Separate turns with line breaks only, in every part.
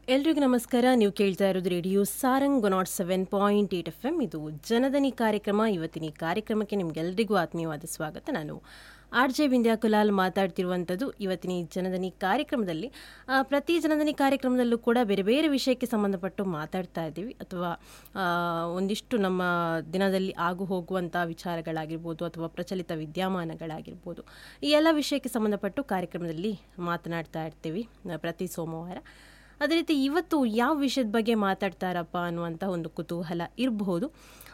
ಎಲ್ರಿಗೂ ನಮಸ್ಕಾರ ನೀವು ಕೇಳ್ತಾ ಇರೋದು radio Sarang nought seven point eight F M ಇದು ಜನದನಿ ಕಾರ್ಯಕ್ರಮ ಇವತ್ತಿನ ಈ ಕಾರ್ಯಕ್ರಮಕ್ಕೆ ನಿಮಗೆಲ್ಲರಿಗೂ ಆತ್ಮೀಯವಾದ ಸ್ವಾಗತ ನಾನು ಆರ್ ಜೆ ವಿಂದ್ಯಾ ಕುಲಾಲ್ ಮಾತಾಡ್ತಿರುವಂಥದ್ದು ಇವತ್ತಿನ ಈ ಜನದನಿ ಕಾರ್ಯಕ್ರಮದಲ್ಲಿ ಆ, ಪ್ರತಿ ಜನದನಿ ಕಾರ್ಯಕ್ರಮದಲ್ಲೂ ಕೂಡ ಬೇರೆ ಬೇರೆ ವಿಷಯಕ್ಕೆ ಸಂಬಂಧಪಟ್ಟು ಮಾತಾಡ್ತಾ ಇದ್ದೀವಿ ಅಥವಾ ಆ, ಒಂದಿಷ್ಟು ನಮ್ಮ ದಿನದಲ್ಲಿ ಆಗು ಹೋಗುವಂಥ ವಿಚಾರಗಳಾಗಿರ್ಬೋದು ಅಥವಾ ಪ್ರಚಲಿತ ವಿದ್ಯಮಾನಗಳಾಗಿರ್ಬೋದು ಈ ಎಲ್ಲ ವಿಷಯಕ್ಕೆ ಸಂಬಂಧಪಟ್ಟು ಕಾರ್ಯಕ್ರಮದಲ್ಲಿ ಮಾತನಾಡ್ತಾ ಇರ್ತೀವಿ ಆ, ಪ್ರತಿ ಸೋಮವಾರ ಅದೇ ರೀತಿ ಇವತ್ತು ಯಾವ ವಿಷಯದ ಬಗ್ಗೆ ಮಾತಾಡ್ತಾರಪ್ಪ ಅನ್ನುವಂಥ ಒಂದು ಕುತೂಹಲ ಇರಬಹುದು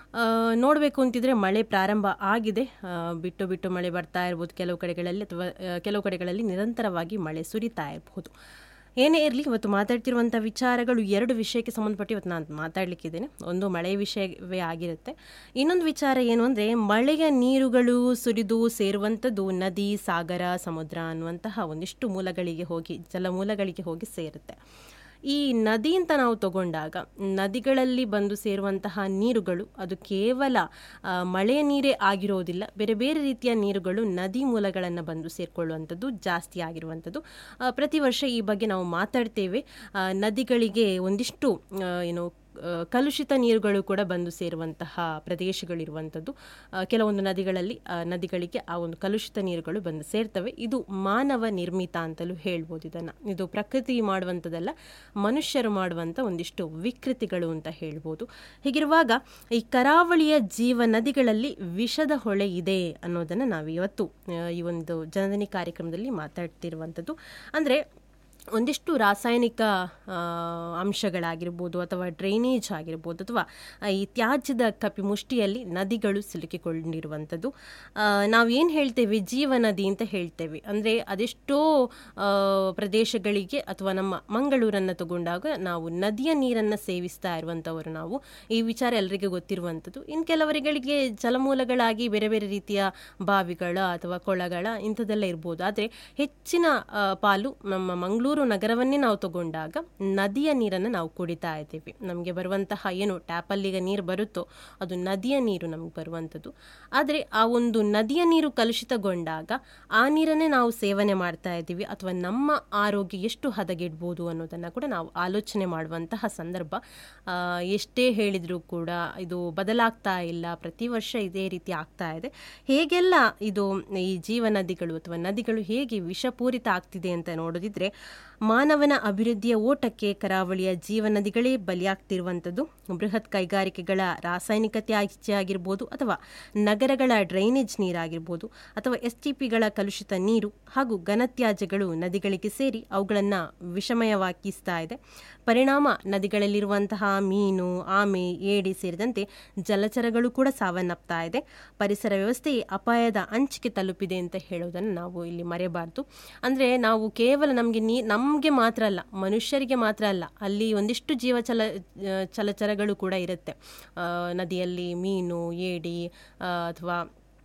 ನೋಡಬೇಕು ಅಂತಿದ್ರೆ ಮಳೆ ಪ್ರಾರಂಭ ಆಗಿದೆ ಆ, ಬಿಟ್ಟು ಬಿಟ್ಟು ಮಳೆ ಬರ್ತಾ ಇರ್ಬೋದು ಕೆಲವು ಕಡೆಗಳಲ್ಲಿ ಅಥವಾ ಆ, ಕೆಲವು ಕಡೆಗಳಲ್ಲಿ ನಿರಂತರವಾಗಿ ಮಳೆ ಸುರಿತಾ ಇರಬಹುದು ಏನೇ ಇರಲಿ ಇವತ್ತು ಮಾತಾಡ್ತಿರುವಂಥ ವಿಚಾರಗಳು ಎರಡು ವಿಷಯಕ್ಕೆ ಸಂಬಂಧಪಟ್ಟು ಇವತ್ತು ನಾನು ಮಾತಾಡಲಿಕ್ಕಿದ್ದೇನೆ ಒಂದು ಮಳೆ ವಿಷಯವೇ ಆಗಿರುತ್ತೆ ಇನ್ನೊಂದು ವಿಚಾರ ಏನು ಅಂದರೆ ಮಳೆಯ ನೀರುಗಳು ಸುರಿದು ಸೇರುವಂಥದ್ದು ನದಿ ಸಾಗರ ಸಮುದ್ರ ಅನ್ನುವಂತಹ ಒಂದಿಷ್ಟು ಮೂಲಗಳಿಗೆ ಹೋಗಿ ಜಲಮೂಲಗಳಿಗೆ ಹೋಗಿ ಸೇರುತ್ತೆ ಈ ನದಿ ಅಂತ ನಾವು ತಗೊಂಡಾಗ ನದಿಗಳಲ್ಲಿ ಬಂದು ಸೇರುವಂತಹ ನೀರುಗಳು ಅದು ಕೇವಲ ಆ, ಮಳೆಯ ನೀರೇ ಆಗಿರೋದಿಲ್ಲ ಬೇರೆ ಬೇರೆ ರೀತಿಯ ನೀರುಗಳು ನದಿ ಮೂಲಗಳನ್ನು ಬಂದು ಸೇರಿಕೊಳ್ಳುವಂಥದ್ದು ಜಾಸ್ತಿ ಆಗಿರುವಂಥದ್ದು ಆ, ಪ್ರತಿ ವರ್ಷ ಈ ಬಗ್ಗೆ ನಾವು ಮಾತಾಡ್ತೇವೆ ಆ, ನದಿಗಳಿಗೆ ಒಂದಿಷ್ಟು ಆ, ಏನು ಆ, ಕಲುಷಿತ ನೀರುಗಳು ಕೂಡ ಬಂದು ಸೇರುವಂತಹ ಪ್ರದೇಶಗಳಿರುವಂಥದ್ದು ಆ, ಕೆಲವೊಂದು ನದಿಗಳಲ್ಲಿ ಆ, ನದಿಗಳಿಗೆ ಆ ಒಂದು ಕಲುಷಿತ ನೀರುಗಳು ಬಂದು ಸೇರ್ತವೆ ಇದು ಮಾನವ ನಿರ್ಮಿತ ಅಂತಲೂ ಹೇಳ್ಬೋದು ಇದನ್ನು ಇದು ಪ್ರಕೃತಿ ಮಾಡುವಂಥದ್ದಲ್ಲ ಮನುಷ್ಯರು ಮಾಡುವಂಥ ಒಂದಿಷ್ಟು ವಿಕೃತಿಗಳು ಅಂತ ಹೇಳ್ಬೋದು ಹೀಗಿರುವಾಗ ಈ ಕರಾವಳಿಯ ಜೀವ ನದಿಗಳಲ್ಲಿ ವಿಷದ ಹೊಳೆ ಇದೆ ಅನ್ನೋದನ್ನು ನಾವು ಇವತ್ತು ಆ, ಈ ಒಂದು ಜನದನಿ ಕಾರ್ಯಕ್ರಮದಲ್ಲಿ ಮಾತಾಡ್ತಿರುವಂಥದ್ದು ಅಂದರೆ ಒಂದಿಷ್ಟು ರಾಸಾಯನಿಕ ಆ, ಅಂಶಗಳಾಗಿರ್ಬೋದು ಅಥವಾ ಡ್ರೈನೇಜ್ ಆಗಿರ್ಬೋದು ಅಥವಾ ಈ ತ್ಯಾಜ್ಯದ ಕಪಿಮುಷ್ಟಿಯಲ್ಲಿ ನದಿಗಳು ಸಿಲುಕಿಕೊಂಡಿರುವಂಥದ್ದು ನಾವೇನು ಹೇಳ್ತೇವೆ ಜೀವ ನದಿ ಅಂತ ಹೇಳ್ತೇವೆ ಅಂದರೆ ಅದೆಷ್ಟೋ ಆ, ಪ್ರದೇಶಗಳಿಗೆ ಅಥವಾ ನಮ್ಮ ಮಂಗಳೂರನ್ನು ತಗೊಂಡಾಗ ನಾವು ನದಿಯ ನೀರನ್ನು ಸೇವಿಸ್ತಾ ಇರುವಂಥವರು ನಾವು ಈ ವಿಚಾರ ಎಲ್ಲರಿಗೂ ಗೊತ್ತಿರುವಂಥದ್ದು ಇನ್ನು ಕೆಲವರಿಗಳಿಗೆ ಜಲಮೂಲಗಳಾಗಿ ಬೇರೆ ಬೇರೆ ರೀತಿಯ ಬಾವಿಗಳ ಅಥವಾ ಕೊಳಗಳ ಇಂಥದ್ದೆಲ್ಲ ಇರ್ಬೋದು ಆದರೆ ಹೆಚ್ಚಿನ ಆ, ಪಾಲು ನಮ್ಮ ಮಂಗಳೂರು ನಗರವನ್ನೇ ನಾವು ತಗೊಂಡಾಗ ನದಿಯ ನೀರನ್ನು ನಾವು ಕುಡಿತಾ ಇದ್ದೀವಿ ನಮಗೆ ಬರುವಂತಹ ಏನು ಟ್ಯಾಪಲ್ಲಿಗೆ ನೀರು ಬರುತ್ತೋ ಅದು ನದಿಯ ನೀರು ನಮಗೆ ಬರುವಂಥದ್ದು ಆದರೆ ಆ ಒಂದು ನದಿಯ ನೀರು ಕಲುಷಿತಗೊಂಡಾಗ ಆ ನೀರನ್ನೇ ನಾವು ಸೇವನೆ ಮಾಡ್ತಾ ಇದ್ದೀವಿ ಅಥವಾ ನಮ್ಮ ಆರೋಗ್ಯ ಎಷ್ಟು ಹದಗೆಡ್ಬೋದು ಅನ್ನೋದನ್ನು ಕೂಡ ನಾವು ಆಲೋಚನೆ ಮಾಡುವಂತಹ ಸಂದರ್ಭ ಆ, ಎಷ್ಟೇ ಹೇಳಿದರೂ ಕೂಡ ಇದು ಬದಲಾಗ್ತಾ ಇಲ್ಲ ಪ್ರತಿ ವರ್ಷ ಇದೇ ರೀತಿ ಆಗ್ತಾ ಇದೆ ಹೇಗೆಲ್ಲ ಇದು ಈ ಜೀವ ನದಿಗಳು ಅಥವಾ ನದಿಗಳು ಹೇಗೆ ವಿಷಪೂರಿತ ಆಗ್ತಿದೆ ಅಂತ ನೋಡೋದಿದ್ರೆ ಮಾನವನ ಅಭಿವೃದ್ಧಿಯ ಓಟಕ್ಕೆ ಕರಾವಳಿಯ ಜೀವ ನದಿಗಳೇ ಬಲಿಯಾಗ್ತಿರುವಂಥದ್ದು ಬೃಹತ್ ಕೈಗಾರಿಕೆಗಳ ರಾಸಾಯನಿಕ ತ್ಯಾಜ್ಯ ಆಗಿರ್ಬೋದು ಅಥವಾ ನಗರಗಳ ಡ್ರೈನೇಜ್ ನೀರಾಗಿರ್ಬೋದು ಅಥವಾ ಎಸ್ ಟಿ ಪಿಗಳ ಕಲುಷಿತ ನೀರು ಹಾಗೂ ಘನತ್ಯಾಜ್ಯಗಳು ನದಿಗಳಿಗೆ ಸೇರಿ ಅವುಗಳನ್ನು ವಿಷಮಯವಾಗಿಸ್ತಾ ಇದೆ ಪರಿಣಾಮ ನದಿಗಳಲ್ಲಿರುವಂತಹ ಮೀನು ಆಮೆ ಏಡಿ ಸೇರಿದಂತೆ ಜಲಚರಗಳು ಕೂಡ ಸಾವನ್ನಪ್ತಾ ಇದೆ ಪರಿಸರ ವ್ಯವಸ್ಥೆ ಅಪಾಯದ ಅಂಚಿಗೆ ತಲುಪಿದೆ ಅಂತ ಹೇಳೋದನ್ನು ನಾವು ಇಲ್ಲಿ ಮರೆಯಬಾರ್ದು ಅಂದರೆ ನಾವು ಕೇವಲ ನಮಗೆ ನೀ ನಮಗೆ ಮಾತ್ರ ಅಲ್ಲ ಮನುಷ್ಯರಿಗೆ ಮಾತ್ರ ಅಲ್ಲ ಅಲ್ಲಿ ಒಂದಿಷ್ಟು ಜೀವಚಲ ಆ, ಚಲಚರಗಳು ಕೂಡ ಇರುತ್ತೆ ಆ, ನದಿಯಲ್ಲಿ ಮೀನು ಏಡಿ ಅಥವಾ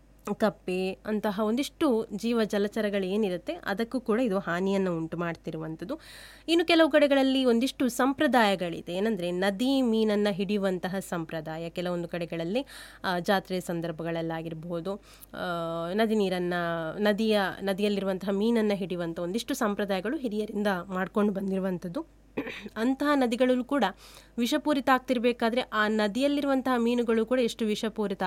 ಕಪ್ಪೆ ಅಂತಹ ಒಂದಿಷ್ಟು ಜೀವ ಜಲಚರಗಳು ಏನಿರುತ್ತೆ ಅದಕ್ಕೂ ಕೂಡ ಇದು ಹಾನಿಯನ್ನು ಉಂಟು ಮಾಡ್ತಿರುವಂಥದ್ದು ಇನ್ನು ಕೆಲವು ಕಡೆಗಳಲ್ಲಿ ಒಂದಿಷ್ಟು ಸಂಪ್ರದಾಯಗಳಿದೆ ಏನಂದರೆ ನದಿ ಮೀನನ್ನು ಹಿಡಿಯುವಂತಹ ಸಂಪ್ರದಾಯ ಕೆಲವೊಂದು ಕಡೆಗಳಲ್ಲಿ ಆ, ಜಾತ್ರೆ ಸಂದರ್ಭಗಳಲ್ಲಾಗಿರ್ಬೋದು ಆ, ನದಿ ನೀರನ್ನು ನದಿಯ ನದಿಯಲ್ಲಿರುವಂತಹ ಮೀನನ್ನು ಹಿಡಿಯುವಂಥ ಒಂದಿಷ್ಟು ಸಂಪ್ರದಾಯಗಳು ಹಿರಿಯರಿಂದ ಮಾಡ್ಕೊಂಡು ಬಂದಿರುವಂಥದ್ದು ಅಂತಹ ನದಿಗಳಲ್ಲೂ ಕೂಡ ವಿಷಪೂರಿತ ಆಗ್ತಿರ್ಬೇಕಾದ್ರೆ ಆ ನದಿಯಲ್ಲಿರುವಂತಹ ಮೀನುಗಳು ಕೂಡ ಎಷ್ಟು ವಿಷಪೂರಿತ